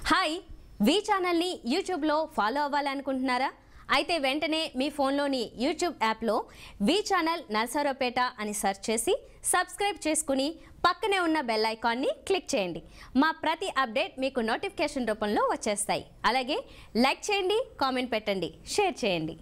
hi వి ఛానల్ని యూట్యూబ్లో follow అవ్వాలనుకుంటున్నారా అయితే వెంటనే మీ ఫోన్లోని యూట్యూబ్ యాప్లో వి ఛానల్ నర్సరావుపేట అని సెర్చ్ చేసి సబ్స్క్రైబ్ చేసుకుని పక్కనే ఉన్న బెల్ ఐకాన్ని క్లిక్ చేయండి మా ప్రతి అప్డేట్ మీకు నోటిఫికేషన్ రూపంలో వచ్చేస్తాయి అలాగే లైక్ చేయండి కామెంట్ పెట్టండి షేర్ చేయండి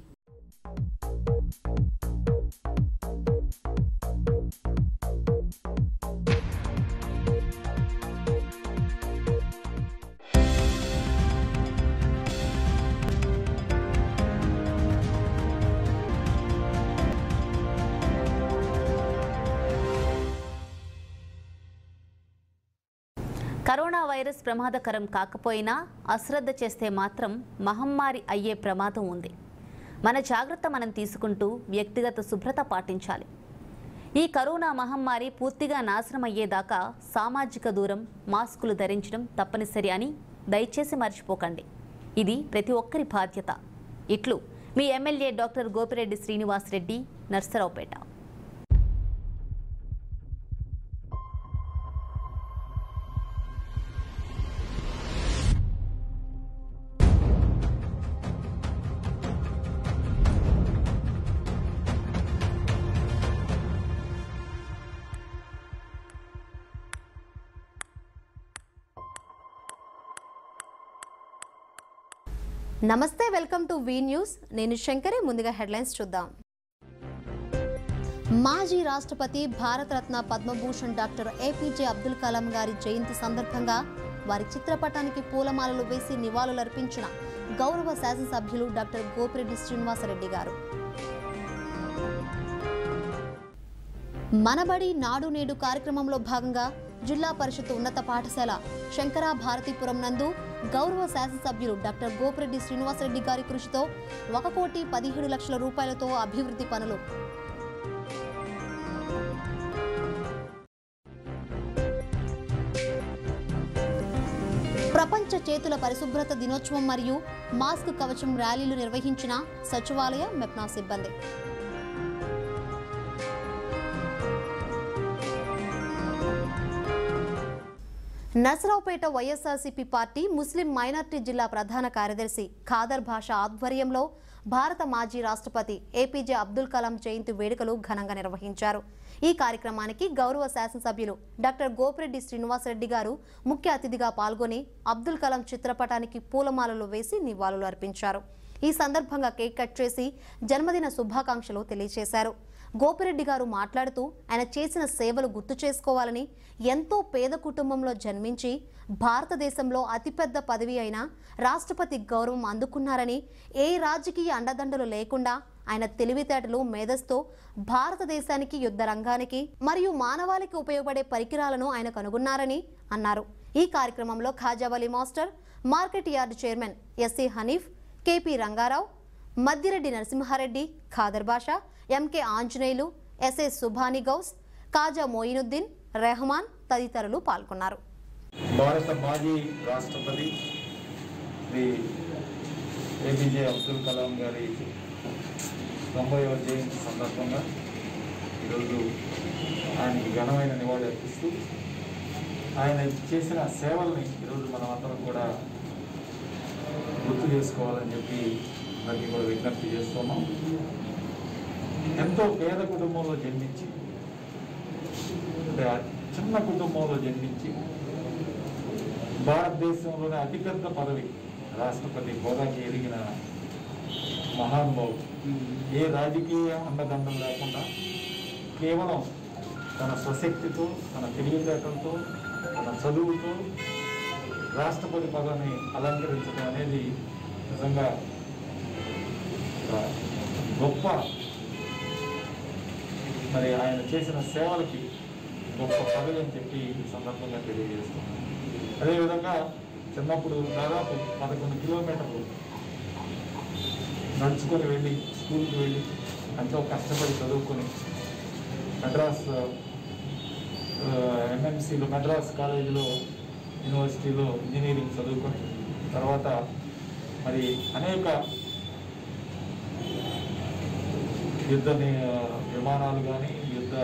కరోనా వైరస్ ప్రమాదకరం కాకపోయినా అశ్రద్ధ చేస్తే మాత్రం మహమ్మారి అయ్యే ప్రమాదం ఉంది మన జాగ్రత్త మనం తీసుకుంటూ వ్యక్తిగత శుభ్రత పాటించాలి ఈ కరోనా మహమ్మారి పూర్తిగా నాశనం అయ్యేదాకా సామాజిక దూరం మాస్కులు ధరించడం తప్పనిసరి అని దయచేసి మర్చిపోకండి ఇది ప్రతి ఒక్కరి బాధ్యత ఇట్లు మీ ఎమ్మెల్యే డాక్టర్ గోపిరెడ్డి శ్రీనివాసరెడ్డి నర్సరావుపేట నమస్తే వెల్కమ్ టు వి న్యూస్ నేను శంకరే ముందుగా హెడ్లైన్స్ చూద్దాం మాజీ రాష్ట్రపతి భారతరత్న పద్మభూషణ్ డాక్టర్ ఏపీజే అబ్దుల్ కలాం గారి జయంతి సందర్భంగా వారి చిత్రపటానికి పూలమాలలు వేసి నివాళులర్పించిన గౌరవ శాసనసభ్యులు డాక్టర్ గోపిరెడ్డి శ్రీనివాసరెడ్డి గారు మనబడి నాడు నేడు కార్యక్రమంలో భాగంగా జిల్లా పరిషత్ ఉన్నత పాఠశాల శంకరా భారతీపురం నందు గౌరవ శాసనసభ్యులు డాక్టర్ గోపిరెడ్డి శ్రీనివాసరెడ్డి గారి కృషితో ఒక కోటి పదిహేడు లక్షల రూపాయలతో అభివృద్ధి పనులు ప్రపంచ చేతుల పరిశుభ్రత దినోత్సవం మరియు మాస్క్ కవచం ర్యాలీలు నిర్వహించిన సచివాలయ మెప్నా సిబ్బంది నసరావుపేట వైఎస్ఆర్సీపీ పార్టీ ముస్లిం మైనార్టీ జిల్లా ప్రధాన కార్యదర్శి ఖాదర్ భాష ఆధ్వర్యంలో భారత మాజీ రాష్ట్రపతి ఏపీజే అబ్దుల్ కలాం జయంతి వేడుకలు ఘనంగా నిర్వహించారు ఈ కార్యక్రమానికి గౌరవ శాసనసభ్యులు డాక్టర్ గోపిరెడ్డి శ్రీనివాసరెడ్డి గారు ముఖ్య అతిథిగా పాల్గొని అబ్దుల్ కలాం చిత్రపటానికి పూలమాలలు వేసి నివాళులు అర్పించారు ఈ సందర్భంగా కేక్ కట్ చేసి జన్మదిన శుభాకాంక్షలు తెలియజేశారు గోపిరెడ్డి గారు మాట్లాడుతూ ఆయన చేసిన సేవలు గుర్తు చేసుకోవాలని ఎంతో పేద కుటుంబంలో జన్మించి భారతదేశంలో అతిపెద్ద పదవి అయిన రాష్ట్రపతి గౌరవం అందుకున్నారని ఏ రాజకీయ అండదండలు లేకుండా ఆయన తెలివితేటలు మేధస్తో భారతదేశానికి యుద్ధ రంగానికి మరియు మానవాళికి ఉపయోగపడే పరికరాలను ఆయన కనుగొన్నారని అన్నారు ఈ కార్యక్రమంలో Khajavali master market yard chairman SC Hanif KP Rangarao Maddireddy Narasimhareddy Khader Basha MK Anjaneyulu SA Subhani Gouse Khaja Moinuddin Rahman తదితరులు పాల్గొన్నారు భారత మాజీ రాష్ట్రపతి శ్రీ ఏపీజే అబ్దుల్ కలాం గారి తొంభైవ జయంతి సందర్భంగా ఈరోజు ఆయనకి ఘనమైన నివాళి అర్పిస్తూ ఆయన చేసిన సేవల్ని ఈరోజు మనం అందరం కూడా గుర్తు చేసుకోవాలని చెప్పి అందరికీ కూడా విజ్ఞప్తి చేస్తున్నాం ఎంతో పేద కుటుంబంలో జన్మించి అంటే ఆ చిన్న కుటుంబంలో జన్మించి భారతదేశంలోనే అతిపెద్ద పదవి రాష్ట్రపతి హోదాకి ఎదిగిన మహానుభావుడు ఏ రాజకీయ అండదండం లేకుండా కేవలం తన స్వశక్తితో తన తెలివితేటలతో తన చదువుతో రాష్ట్రపతి పదవిని అలంకరించడం అనేది నిజంగా ఒక గొప్ప మరి ఆయన చేసిన సేవలకి గొప్ప పదవి అని చెప్పి ఈ సందర్భంగా తెలియజేస్తున్నాను అదేవిధంగా చిన్నప్పుడు దాదాపు పదకొండు కిలోమీటర్లు నడుచుకొని వెళ్ళి స్కూల్కి వెళ్ళి ఎంతో కష్టపడి చదువుకొని మెడ్రాస్ ఎంఎంసీలో మెడ్రాస్ కాలేజీలో యూనివర్సిటీలో ఇంజనీరింగ్ చదువుకొని తర్వాత మరి అనేక యుద్ధ ని- విమానాలు కానీ యుద్ధ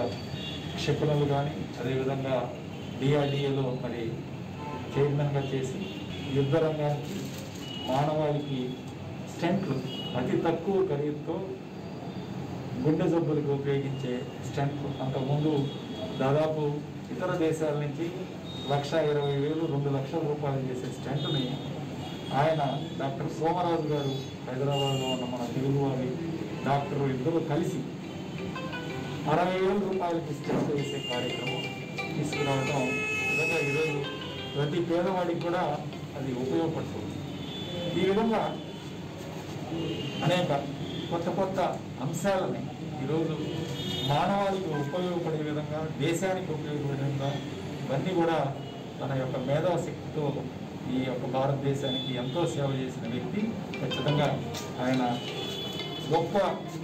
క్షిపణులు కానీ అదేవిధంగా డిఆర్డిఏలో మరి చైర్మన్గా చేసి యుద్ధ రంగానికి మానవాళికి స్టెంట్లు అతి తక్కువ ఖరీదుతో గుండె జబ్బులకు ఉపయోగించే స్టెంట్లు అంతకుముందు దాదాపు ఇతర దేశాల నుంచి లక్ష ఇరవై వేలు రెండు లక్షల రూపాయలు చేసే స్టెంట్ని ఆయన డాక్టర్ సోమరాజు గారు హైదరాబాద్లో ఉన్న మన తెలుగువారి డాక్టర్ ఇద్దరు కలిసి అరవై వేల రూపాయలకి స్టెంట్ వేసే కార్యక్రమం తీసుకురావడం నిజంగా ఈరోజు ప్రతి పేదవాడికి కూడా అది ఉపయోగపడుతుంది ఈ విధంగా అనేక కొత్త కొత్త అంశాలని ఈరోజు మానవాళికి ఉపయోగపడే విధంగా దేశానికి ఉపయోగపడే విధంగా ఇవన్నీ కూడా తన యొక్క మేధాశక్తితో ఈ యొక్క భారతదేశానికి ఎంతో సేవ చేసిన వ్యక్తి ఖచ్చితంగా ఆయన గొప్ప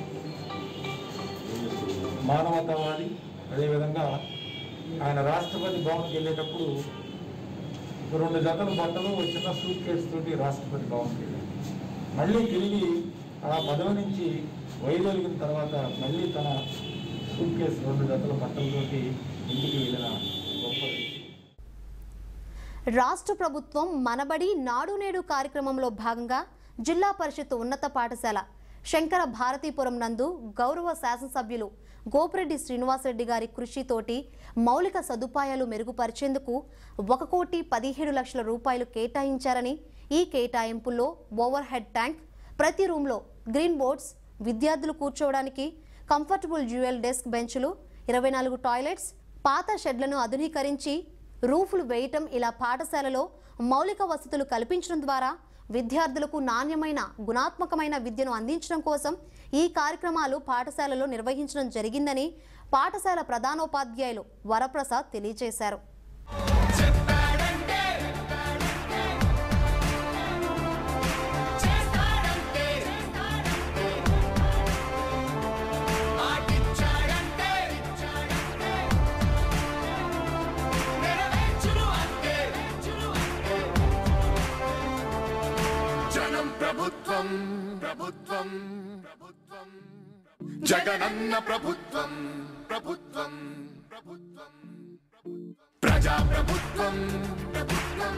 మానవతావాది అదేవిధంగా ఆయన రాష్ట్రపతి భవన్కి వెళ్ళేటప్పుడు రెండు జతల బట్టలు ఒక చిన్న సూట్ కేసు తోటి రాష్ట్రపతి భవన్కి వెళ్ళారు మళ్ళీ తిరిగి ఆ పదవి నుంచి వైదొలిగిన తర్వాత మళ్ళీ తన సూట్ కేసు రెండు జతల బట్టలతోటి ఇంటికి వెళ్ళిన గొప్ప వ్యక్తి రాష్ట్ర ప్రభుత్వం మనబడి నాడు నేడు కార్యక్రమంలో భాగంగా జిల్లా పరిషత్ ఉన్నత పాఠశాల శంకర భారతీపురం నందు గౌరవ శాసనసభ్యులు గోపిరెడ్డి శ్రీనివాసరెడ్డి గారి కృషితోటి మౌలిక సదుపాయాలు మెరుగుపరిచేందుకు ఒక కోటి పదిహేడు లక్షల రూపాయలు కేటాయించారని ఈ కేటాయింపుల్లో ఓవర్ హెడ్ ట్యాంక్ ప్రతి రూమ్లో గ్రీన్ బోర్డ్స్ విద్యార్థులు కూర్చోవడానికి కంఫర్టబుల్ జ్యువెల్ డెస్క్ బెంచులు ఇరవై నాలుగు టాయిలెట్స్ పాత షెడ్లను ఆధునీకరించి రూఫులు వేయటం ఇలా పాఠశాలలో మౌలిక వసతులు కల్పించడం ద్వారా విద్యార్థులకు నాణ్యమైన గుణాత్మకమైన విద్యను అందించడం కోసం ఈ కార్యక్రమాలు పాఠశాలలో నిర్వహించడం జరిగిందని పాఠశాల ప్రధానోపాధ్యాయులు వరప్రసాద్ తెలియజేశారు జనం ప్రభుత్వం ప్రభుత్వం ప్రభుత్వం జగనన్న ప్రభుత్వం ప్రభుత్వం ప్రభుత్వం ప్రజా ప్రభుత్వం ప్రభుత్వం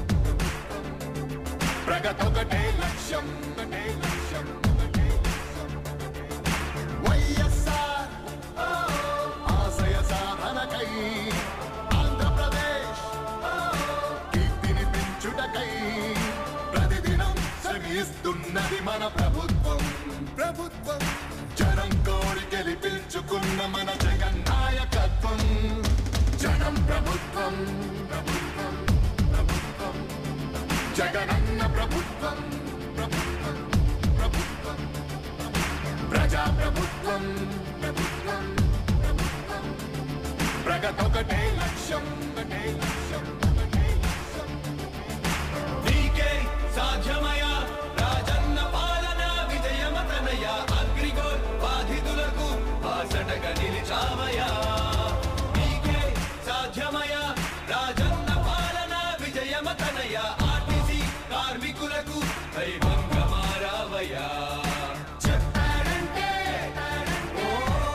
ప్రగతొకటే లక్ష్యం ఒకటే లక్ష్యం ఒకటే లక్ష్యం వైఎస్ఆర్ ఓ, ఆశయ సాధనకై ఆంధ్రప్రదేశ్ ఓ, కీర్తిని పెంచుటకై ప్రతిదినం శ్రమిస్తున్నది మన ప్రభుత్వం ప్రభుత్వం జనం కోరి గెలిపించుకున్న మన జగన్ నాయకత్వం జనం ప్రభుత్వం ప్రభుత్వం ప్రభుత్వం జగనన్న ప్రభుత్వం ప్రభుత్వం ప్రభుత్వం ప్రజా ప్రభుత్వం ప్రభుత్వం ప్రభుత్వం ప్రగతొకటే లక్ష్యం ఒకటే లక్ష్యం ఒకటే లక్ష్యం నీకే సాధ్యమయ రాజన్న పాలన విజయమతనయ అగ్రిగోల్ బాధితులకు బాసటగా నిలిచామయా నీకే సాధ్యమయ రాజన్న పాలన విజయమతనయ ఆర్టీసీ కార్మికులకు దైవంగా మారావయా చెప్పాడంటే ఓ,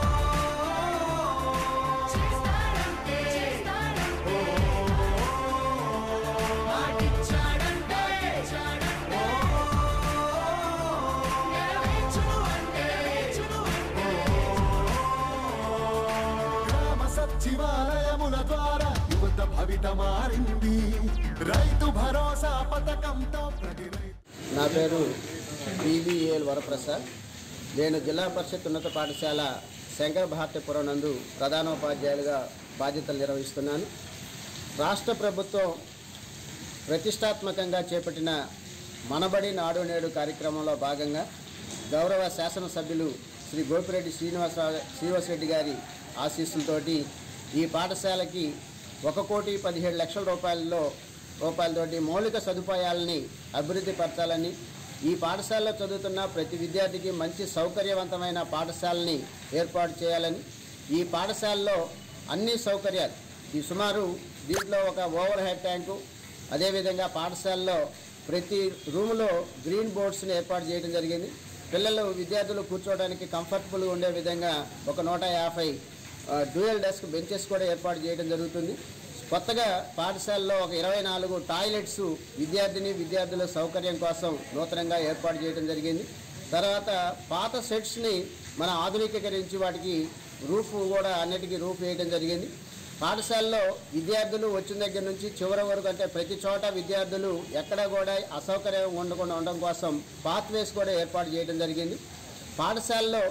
మాటిచ్చాడంటే ఓ, నెరవేర్చును అంటే గ్రామ సచివాలయముల ద్వారా యువత భవిత మారింది రైతు భరోసా పథకంతో ప్రతి రైతు నా పేరు బీబీఏఎల్ వరప్రసాద్ నేను జిల్లా పరిషత్ ఉన్నత పాఠశాల శంకర భారతీపురం నందు ప్రధానోపాధ్యాయులుగా బాధ్యతలు నిర్వహిస్తున్నాను రాష్ట్ర ప్రభుత్వం ప్రతిష్టాత్మకంగా చేపట్టిన మనబడి నాడు నేడు కార్యక్రమంలో భాగంగా గౌరవ శాసనసభ్యులు శ్రీ గోపిరెడ్డి శ్రీనివాసరావు శ్రీనివాసరెడ్డి గారి ఆశీస్సులతోటి ఈ పాఠశాలకి ఒక కోటి పదిహేడు లక్షల రూపాయలలో రూపాయలతోటి మౌలిక సదుపాయాలని అభివృద్ధి పరచాలని ఈ పాఠశాలలో చదువుతున్న ప్రతి విద్యార్థికి మంచి సౌకర్యవంతమైన పాఠశాలని ఏర్పాటు చేయాలని ఈ పాఠశాలలో అన్ని సౌకర్యాలు ఈ సుమారు దీంట్లో ఒక ఓవర్ హెడ్ ట్యాంకు అదేవిధంగా పాఠశాలలో ప్రతి రూములో గ్రీన్ బోర్డ్స్ని ఏర్పాటు చేయడం జరిగింది పిల్లలు విద్యార్థులు కూర్చోవడానికి కంఫర్టబుల్గా ఉండే విధంగా ఒక నూట యాభై డ్యూయల్ డెస్క్ బెంచెస్ కూడా ఏర్పాటు చేయడం జరుగుతుంది కొత్తగా పాఠశాలలో ఒక ఇరవై నాలుగు టాయిలెట్స్ విద్యార్థిని విద్యార్థుల సౌకర్యం కోసం నూతనంగా ఏర్పాటు చేయడం జరిగింది తర్వాత పాత సెట్స్ని మన ఆధునికీకరించి వాటికి రూఫ్ కూడా అన్నిటికీ రూఫ్ వేయడం జరిగింది పాఠశాలలో విద్యార్థులు వచ్చిన దగ్గర నుంచి చివరి వరకు అంటే ప్రతి చోట విద్యార్థులు ఎక్కడ కూడా అసౌకర్యం ఉండకుండా ఉండడం కోసం పాత్వేస్ కూడా ఏర్పాటు చేయడం జరిగింది పాఠశాలలో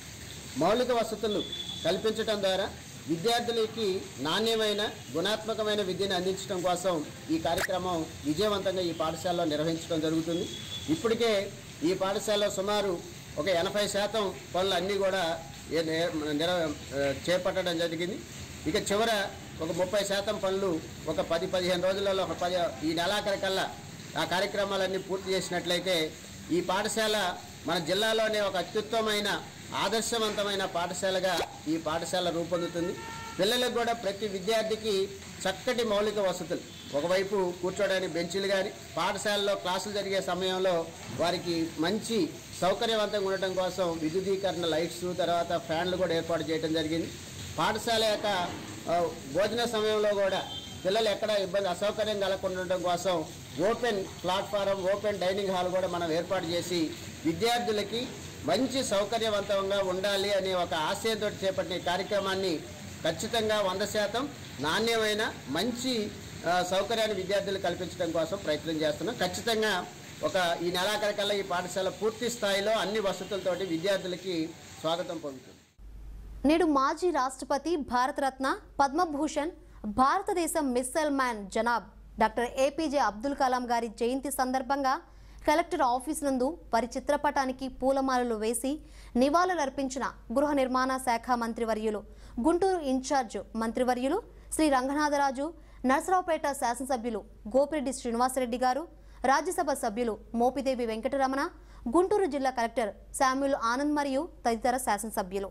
మౌలిక వసతులు కల్పించడం ద్వారా విద్యార్థులకి నాణ్యమైన గుణాత్మకమైన విద్యను అందించడం కోసం ఈ కార్యక్రమం విజయవంతంగా ఈ పాఠశాలలో నిర్వహించడం జరుగుతుంది ఇప్పటికే ఈ పాఠశాలలో సుమారు ఒక ఎనభై శాతం పనులు అన్నీ కూడా ఏ- నే- నిర ఆ, చేపట్టడం జరిగింది ఇక చివర ఒక ముప్పై శాతం పనులు ఒక పది పదిహేను రోజులలో ఒక పది ఈ నెలాఖరికల్లా ఆ కార్యక్రమాలన్నీ పూర్తి చేసినట్లయితే ఈ పాఠశాల మన జిల్లాలోనే ఒక అత్యుత్తమైన ఆదర్శవంతమైన పాఠశాలగా ఈ పాఠశాల రూపొందుతుంది పిల్లలకు కూడా ప్రతి విద్యార్థికి చక్కటి మౌలిక వసతులు ఒకవైపు కూర్చోడానికి బెంచీలు కానీ పాఠశాలలో క్లాసులు జరిగే సమయంలో వారికి మంచి సౌకర్యవంతంగా ఉండటం కోసం విద్యుదీకరణ లైట్స్ తర్వాత ఫ్యాన్లు కూడా ఏర్పాటు చేయడం జరిగింది పాఠశాల యొక్క ఆ, భోజన సమయంలో కూడా పిల్లలు ఎక్కడ ఇబ్బంది అసౌకర్యం కలగకుండా ఉండడం కోసం open platform open dining hall కూడా మనం ఏర్పాటు చేసి విద్యార్థులకి మంచి సౌకర్యవంతంగా ఉండాలి అనే ఒక ఆశయంతో చేపట్టిన ఈ కార్యక్రమాన్ని ఖచ్చితంగా వంద శాతం నాణ్యమైన మంచి ఆ, సౌకర్యాన్ని విద్యార్థులకు కల్పించడం కోసం ప్రయత్నం చేస్తున్నాం ఖచ్చితంగా ఒక ఈ నెలాఖరికల్లా ఈ పాఠశాల పూర్తి స్థాయిలో అన్ని వసతులతోటి విద్యార్థులకి స్వాగతం పొందుతుంది నేడు మాజీ రాష్ట్రపతి భారతరత్న పద్మభూషణ్ భారతదేశం మిస్సైల్ మ్యాన్ జనాబ్ డాక్టర్ ఏపీజే అబ్దుల్ కలాం గారి జయంతి సందర్భంగా కలెక్టర్ ఆఫీస్ నందు వారి చిత్రపటానికి పూలమాలలు వేసి నివాళులర్పించిన గృహ నిర్మాణ శాఖ మంత్రివర్యులు గుంటూరు ఇన్ఛార్జ్ మంత్రివర్యులు శ్రీ రంగనాథరాజు నర్సరావుపేట శాసనసభ్యులు గోపిరెడ్డి శ్రీనివాసరెడ్డి గారు రాజ్యసభ సభ్యులు మోపిదేవి వెంకటరమణ గుంటూరు జిల్లా కలెక్టర్ శామ్యుల్ ఆనంద్ మరియు తదితర శాసనసభ్యులు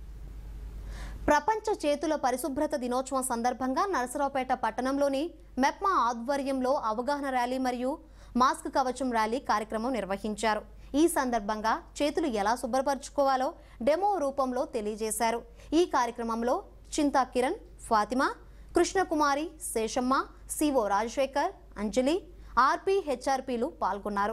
ప్రపంచ చేతుల పరిశుభ్రత దినోత్సవం సందర్భంగా నరసరావుపేట పట్టణంలోని మెప్మా ఆధ్వర్యంలో అవగాహన ర్యాలీ మరియు మాస్క్ కవచం ర్యాలీ కార్యక్రమం నిర్వహించారు ఈ సందర్భంగా చేతులు ఎలా శుభ్రపరచుకోవాలో డెమో రూపంలో తెలియజేశారు ఈ కార్యక్రమంలో చింతా కిరణ్ ఫాతిమా కృష్ణకుమారి శేషమ్మ సిఓ రాజశేఖర్ అంజలి ఆర్పి హెచ్ఆర్పీలు పాల్గొన్నారు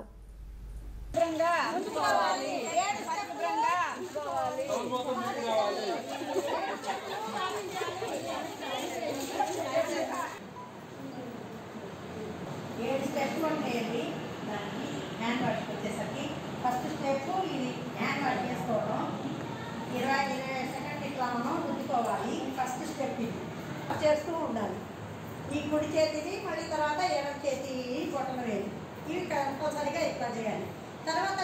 ఏడు స్టెప్స్ ఉండేవి దానికి హ్యాండ్ వాష్కి వచ్చేసరికి ఫస్ట్ స్టెప్ ఇది హ్యాండ్ వాష్ చేసుకోవడం ఇరవై ఇరవై సెకండ్ ఇట్లా మనం రుద్దుకోవాలి ఫస్ట్ స్టెప్ ఇది చేస్తూ ఉండాలి ఈ కుడి చేతిది మళ్ళీ తర్వాత ఎడమ చేతి బొట్టన వేలు ఇవి కంపల్సరిగా ఇట్లా చేయాలి తర్వాత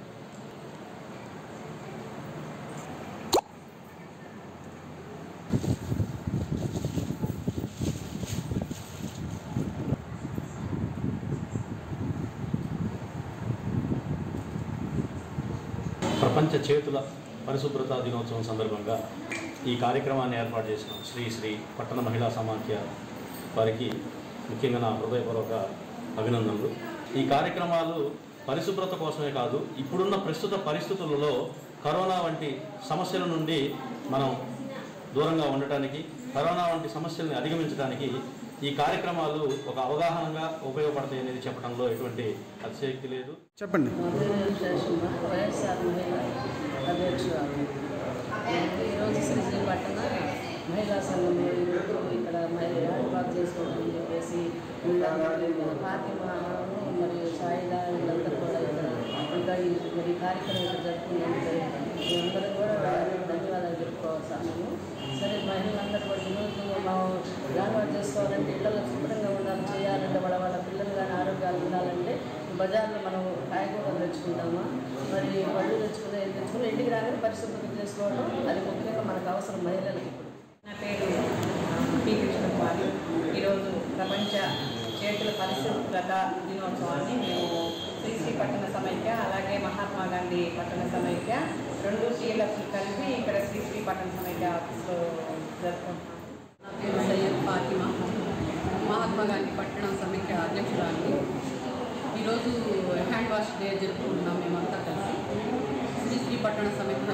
ప్రపంచ చేతుల పరిశుభ్రతా దినోత్సవం సందర్భంగా ఈ కార్యక్రమాన్ని ఏర్పాటు చేసిన శ్రీ శ్రీ పట్టణ మహిళా సమాఖ్య వారికి ముఖ్యంగా నా హృదయపూర్వక అభినందనలు ఈ కార్యక్రమాలు పరిశుభ్రత కోసమే కాదు ఇప్పుడున్న ప్రస్తుత పరిస్థితులలో కరోనా వంటి సమస్యల నుండి మనం దూరంగా ఉండటానికి కరోనా వంటి సమస్యల్ని అధిగమించడానికి ఈ కార్యక్రమాలు ఒక అవగాహనగా ఉపయోగపడతాయి అనేది చెప్పడంలో ఎటువంటి అతిశయక్తి లేదు చెప్పండి వైఎస్ఆర్ మహిళా అధ్యక్షురాలు ఈరోజు శ్రీ పట్టణ మహిళా సంఘంలో ఈరోజు ఇక్కడ మహిళ ఏర్పాటు చేసుకోవడం చెప్పేసి ఫాతిమా మరియు సాయిదా వీళ్ళందరూ కూడా ఇక్కడ ఇంకా ఈ మరి కార్యక్రమం ఇక్కడ జరుపుకున్నందుకు అందరూ కూడా ధన్యవాదాలు చెప్పుకోవాల్సాము సరే మహిళలందరూ కూడా ఈరోజు మనం ఏర్పాటు చేసుకోవాలంటే ఇళ్ళలో శుభ్రంగా ఉండాలి చేయాలంటే వాళ్ళ వాళ్ళ పిల్లలు కానీ ఆరోగ్యాలు ఉండాలంటే బజార్లో మనం కాయగూరలు తెచ్చుకుంటామా మరి పళ్ళు తెచ్చుకునే తెచ్చుకుని ఇంటికి రాగానే పరిశుభ్రత చేసుకోవడం అది ముఖ్యంగా మనకు అవసరం మహిళలకి ఇప్పుడు నా పేరు పి కృష్ణకుమారి ఈరోజు ప్రపంచ చేతుల పరిశుభ్రత దినోత్సవాన్ని మేము శ్రీశ్రీ పట్టణ సమైక్య అలాగే మహాత్మా గాంధీ పట్టణ సమైక్య రెండు టీలకు కలిపి ఇక్కడ శ్రీశ్రీ పట్టణ సమైక్య ఆఫీస్లో జరుపుకుంటున్నాము నా పేరు సయ్యద్ ఫాతిమా మహాత్మా గాంధీ పట్టణ సమైక్య అధ్యక్షురాలిని ఈరోజు హ్యాండ్ వాష్ డే జరుపుకుంటున్నాం మేమంతా కలిసి శ్రీ శ్రీ పట్టణ సమైక్య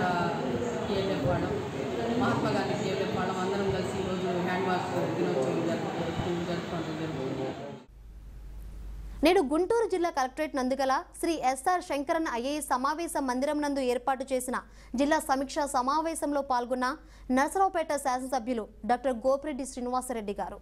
కేఎల్ఎఫ్ వాళ్ళం మహాత్మా గాంధీ కేఎల్ఎఫ్ వాళ్ళం అందరం కలిసి ఈరోజు హ్యాండ్ వాష్ దినోత్సవం జరుపుకుంటున్నాం జరుపుకుంటూ జరుగుతుంది నేడు గుంటూరు జిల్లా కలెక్టరేట్ నందుగల శ్రీ ఎస్ఆర్ శంకరన్ ఐఏఎస్ సమావేశ మందిరం నందు ఏర్పాటు చేసిన జిల్లా సమీక్షా సమావేశంలో పాల్గొన్న నరసరావుపేట శాసనసభ్యులు డాక్టర్ గోపిరెడ్డి శ్రీనివాసరెడ్డి గారు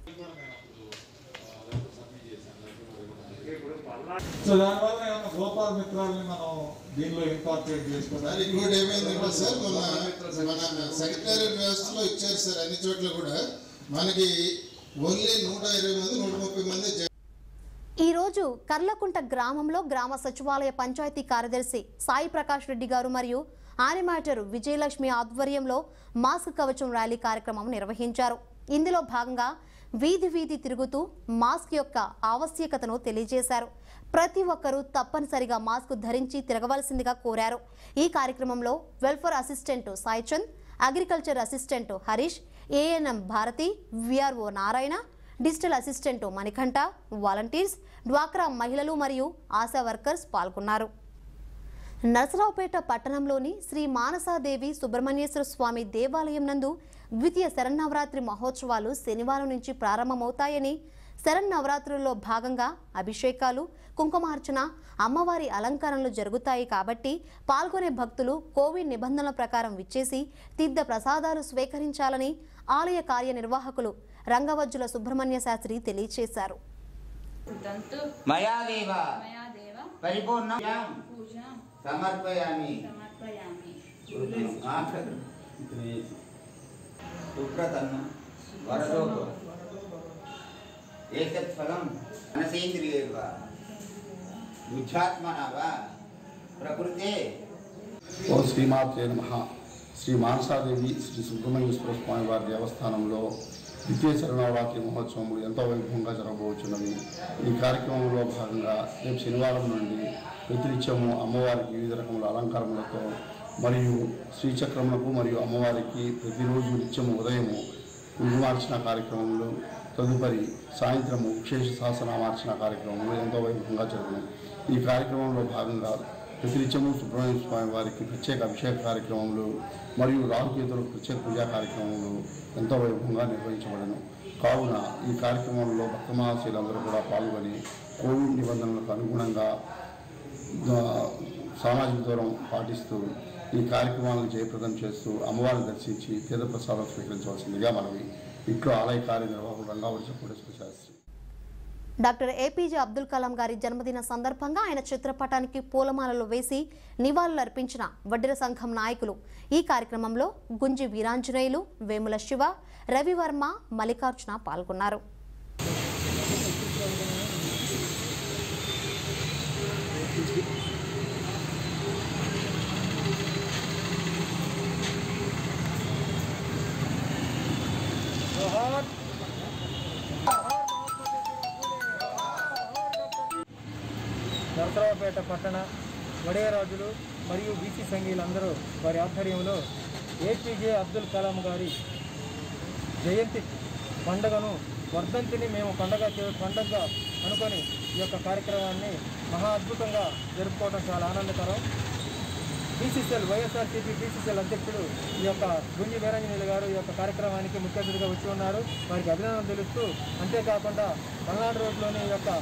సో దానివల్ల ఏమన్నా గోపాల మిత్రాలని మనం దీనిలో ఇంకార్పొరేట్ సార్ చేసుకోవాలి ఇంకోటి ఏమైందంటే సార్ మన మన సెక్రటేరియట్ వ్యవస్థలో ఇచ్చారు సార్ అన్ని చోట్ల కూడా మనకి ఓన్లీ నూట ఇరవై మంది నూట ముప్పై మంది జ- ఈ రోజు కర్లకుంట గ్రామంలో గ్రామ సచివాలయ పంచాయతీ కార్యదర్శి సాయి ప్రకాష్ రెడ్డి గారు మరియు ఆనిమాటర్ విజయలక్ష్మి ఆధ్వర్యంలో మాస్క్ కవచం ర్యాలీ కార్యక్రమం నిర్వహించారు ఇందులో భాగంగా వీధి వీధి తిరుగుతూ మాస్క్ యొక్క ఆవశ్యకతను తెలియజేశారు ప్రతి ఒక్కరూ తప్పనిసరిగా మాస్క్ ధరించి తిరగవలసిందిగా కోరారు ఈ కార్యక్రమంలో welfare assistant Saichand agriculture assistant Harish ANM Bharati VRO Narayana digital assistant Manikanta volunteers డ్వాక్రా మహిళలు మరియు ఆశా వర్కర్స్ పాల్గొన్నారు నరసరావుపేట పట్టణంలోని శ్రీ మానసాదేవి సుబ్రహ్మణ్యేశ్వర స్వామి దేవాలయం నందు ద్వితీయ శరన్నవరాత్రి మహోత్సవాలు శనివారం నుంచి ప్రారంభమవుతాయని శరన్నవరాత్రుల్లో భాగంగా అభిషేకాలు కుంకుమార్చన అమ్మవారి అలంకరణలు జరుగుతాయి కాబట్టి పాల్గొనే భక్తులు కోవిడ్ నిబంధనల ప్రకారం విచ్చేసి తీర్థ ప్రసాదాలు స్వీకరించాలని ఆలయ కార్యనిర్వాహకులు రంగవజ్జుల సుబ్రహ్మణ్య శాస్త్రి తెలియజేశారు మయాదేవ మయాదేవ పరిపూర్ణ పూజాం సమర్పయామి సమర్పయామి సుప్రతన్న వరదోగ ఏతత్ ఫలం మనసేంద్రియేవ బుద్ధ్యాత్మన వా ప్రకృతే ఓ శ్రీమాత్రే నమ శ్రీ మానసాదేవి శ్రీ సుబ్రహ్మణ్యేశ్వర స్వామి వారి దేవస్థానంలో ద్వితీయ శరణవరాత్రి మహోత్సవములు ఎంతో వైభవంగా జరగబోచున్నవి ఈ కార్యక్రమంలో భాగంగా రేపు శనివారం నుండి ప్రతినిత్యము అమ్మవారికి వివిధ రకముల అలంకారములతో మరియు శ్రీచక్రములకు మరియు అమ్మవారికి ప్రతిరోజు నిత్యము ఉదయము కుంకుమార్చన కార్యక్రమములు తదుపరి సాయంత్రము విశేష సహస్రనామార్చన కార్యక్రమములు ఎంతో వైభవంగా జరుగును ఈ కార్యక్రమంలో భాగంగా ప్రతినిత్యము సుబ్రహ్మణ్య స్వామి వారికి ప్రత్యేక అభిషేక కార్యక్రమములు మరియు రాహుకేతులకు ప్రత్యేక పూజా కార్యక్రమములు ఎంతో వైభవంగా నిర్వహించబడను కావున ఈ కార్యక్రమంలో భక్త మహాశీలందరూ కూడా పాల్గొని కోవిడ్ నిబంధనలకు అనుగుణంగా ఆ, సామాజిక దూరం పాటిస్తూ ఈ కార్యక్రమాలను జయప్రదం చేస్తూ అమ్మవారిని దర్శించి తీర్థప్రసాదం స్వీకరించవలసిందిగా మనవి ఇట్లు ఆలయ కార్యనిర్వాహకుడు రంగావరి కోటేశ్వర శాస్త్రి డాక్టర్ ఏపీజే అబ్దుల్ కలాం గారి జన్మదిన సందర్భంగా ఆయన చిత్రపటానికి పూలమాలలు వేసి నివాళులర్పించిన వడ్డెర సంఘం నాయకులు ఈ కార్యక్రమంలో గుంజి వీరాంజనేయులు వేముల శివ రవివర్మ మల్లికార్జున పాల్గొన్నారు నరసరావుపేట పట్టణ వడయరాజులు మరియు బీసీ సంఘీయులందరూ వారి ఆధ్వర్యంలో ఏపీజే అబ్దుల్ కలాం గారి జయంతి పండుగను వర్ధంతిని మేము పండగ చే- పండగ అనుకొని ఈ యొక్క కార్యక్రమాన్ని మహా అద్భుతంగా జరుపుకోవడం చాలా ఆనందకరం బీసీసీఎల్ వైఎస్ఆర్సీపీ బీసీసీఎల్ అధ్యక్షుడు ఈ యొక్క గుంజి వీరాంజనేయులు గారు ఈ యొక్క కార్యక్రమానికి ముఖ్య అతిథిగా వచ్చి ఉన్నారు వారికి అభినందనలు తెలుస్తూ అంతేకాకుండా పల్నాడు రోడ్లోని ఈ యొక్క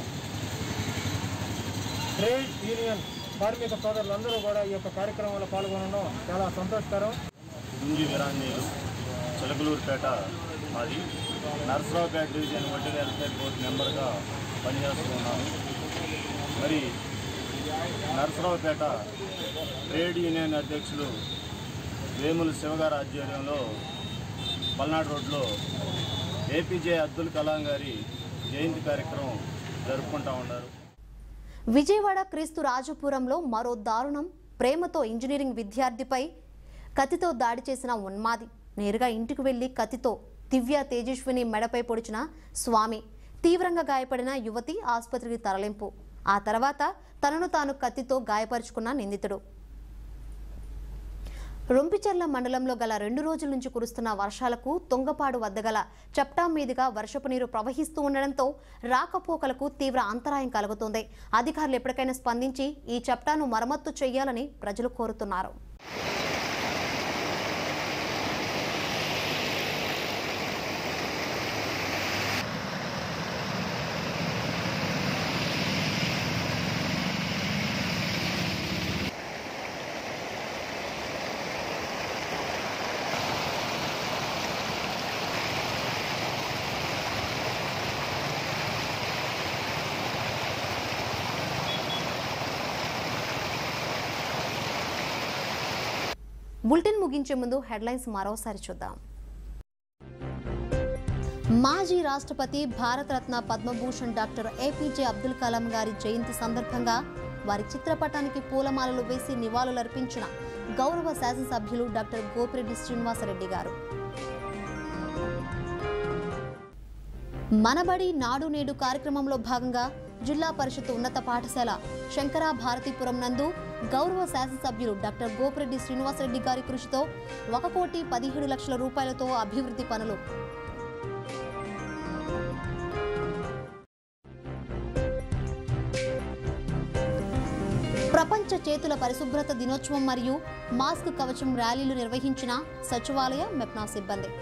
ట్రేడ్ యూనియన్ కార్మిక సోదరులందరూ కూడా ఈ యొక్క కార్యక్రమంలో పాల్గొనడం చాలా సంతోషకరం గుంజి వీరాంజనేయులు చిలకలూరుపేట మాది నర్సరావుపేట డివిజన్ వడ్డీ వెల్ఫేర్ బోర్డు మెంబర్గా పనిచేస్తున్నాను మరి నర్సరావుపేట ట్రేడ్ యూనియన్ అధ్యక్షులు వేముల శివగారి ఆధ్వర్యంలో పల్నాడు రోడ్లో ఏపీజే అబ్దుల్ కలాం గారి జయంతి కార్యక్రమం జరుపుకుంటా ఉన్నారు విజయవాడ క్రీస్తు రాజపురంలో మరో దారుణం ప్రేమతో ఇంజనీరింగ్ విద్యార్థిపై కత్తితో దాడి చేసిన ఉన్మాది నేరుగా ఇంటికి వెళ్లి కత్తితో దివ్య తేజస్విని మెడపై పొడిచిన స్వామి తీవ్రంగా గాయపడిన యువతి ఆసుపత్రికి తరలింపు ఆ తర్వాత తనను తాను కత్తితో గాయపరుచుకున్న నిందితుడు రొంపిచెర్ల మండలంలో గల రెండు రోజుల నుంచి కురుస్తున్న వర్షాలకు తుంగపాడు వద్ద గల చప్టా మీదుగా వర్షపు నీరు ప్రవహిస్తూ ఉండడంతో రాకపోకలకు తీవ్ర అంతరాయం కలుగుతోంది అధికారులు ఎప్పటికైనా స్పందించి ఈ చప్టాను మరమ్మత్తు చేయాలని ప్రజలు కోరుతున్నారు బులెటిన్ ముగించే ముందు హెడ్లైన్స్ మరోసారి చూద్దాం మాజీ రాష్ట్రపతి భారతరత్న పద్మభూషణ్ డాక్టర్ ఏపీజే అబ్దుల్ కలాం గారి జయంతి సందర్భంగా వారి చిత్రపటానికి పూలమాలలు వేసి నివాళులర్పించిన గౌరవ శాసనసభ్యులు డాక్టర్ గోపిరెడ్డి శ్రీనివాసరెడ్డి గారు మనబడి నాడు నేడు కార్యక్రమంలో భాగంగా జిల్లా పరిషత్ ఉన్నత పాఠశాల శంకరా భారతీపురం నందు గౌరవ శాసనసభ్యులు డాక్టర్ గోపిరెడ్డి శ్రీనివాసరెడ్డి గారి కృషితో ఒక కోటి పదిహేడు లక్షల రూపాయలతో అభివృద్ధి పనులు ప్రపంచ చేతుల పరిశుభ్రత దినోత్సవం మరియు మాస్క్ కవచం ర్యాలీలు నిర్వహించిన సచివాలయ మెప్నా సిబ్బంది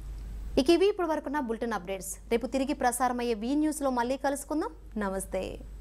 ఇక ఇవి ఇప్పటి వరకున్న బులెటిన్ అప్డేట్స్ రేపు తిరిగి ప్రసారమయ్యే వీ న్యూస్లో మళ్ళీ కలుసుకుందాం నమస్తే